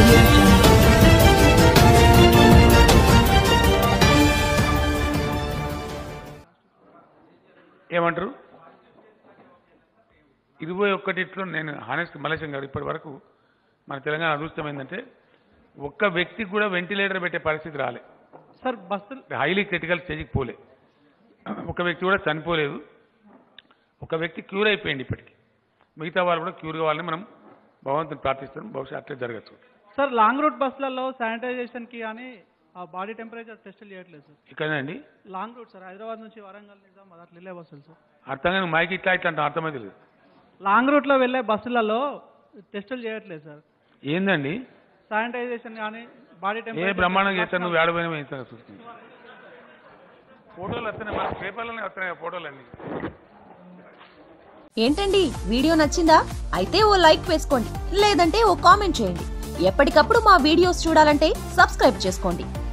audio jungle. ఏమంటారు ఇరవై ఒక్కటిట్లో నేను హానెస్ట్ మలేశం గారు ఇప్పటి వరకు మన తెలంగాణ అదృష్టం ఏంటంటే ఒక్క వ్యక్తికి కూడా వెంటిలేటర్ పెట్టే పరిస్థితి రాలే సార్ బస్సులు హైలీ క్రిటికల్ స్టేజ్కి పోలే ఒక వ్యక్తి కూడా చనిపోలేదు ఒక వ్యక్తి క్యూర్ అయిపోయింది ఇప్పటికి మిగతా వాళ్ళు కూడా క్యూర్ కావాలని మనం భగవంతుని ప్రార్థిస్తున్నాం బహుశా అట్లే జరగచ్చు సార్ లాంగ్ రూట్ బస్సులలో శానిటైజేషన్ కి కానీ ఆ బాడీ టెంపరేచర్ టెస్టులు చేయట్లేదు సార్ ఇక్కడనండి లాంగ్ రూట్ సార్ హైదరాబాద్ నుంచి వరంగల్ నిజామాబాద్ అట్లా వెళ్ళే బస్సులు సార్ అర్థంగా మైకి ఇట్లా ఇట్లా అంటే అర్థమైతే లేదు లాంగ్ రూట్లో వెళ్ళే బస్సులలో టెస్టులు చేయట్లేదు సార్ ఏందండి శానిటైజేషన్ కానీ బాడీ ఏ టెంపరేచర్ బ్రహ్మాండంగా చేస్తాను నువ్వు ఏడపోయినా ఇంత చూస్తుంది ఫోటోలు వస్తున్నాయి మన పేపర్లోనే వస్తున్నాయి ఫోటోలు అన్నీ ఏంటండి వీడియో నచ్చిందా అయితే ఓ లైక్ వేసుకోండి లేదంటే ఓ కామెంట్ చేయండి ఎప్పటికప్పుడు మా వీడియోస్ చూడాలంటే సబ్స్క్రైబ్ చేసుకోండి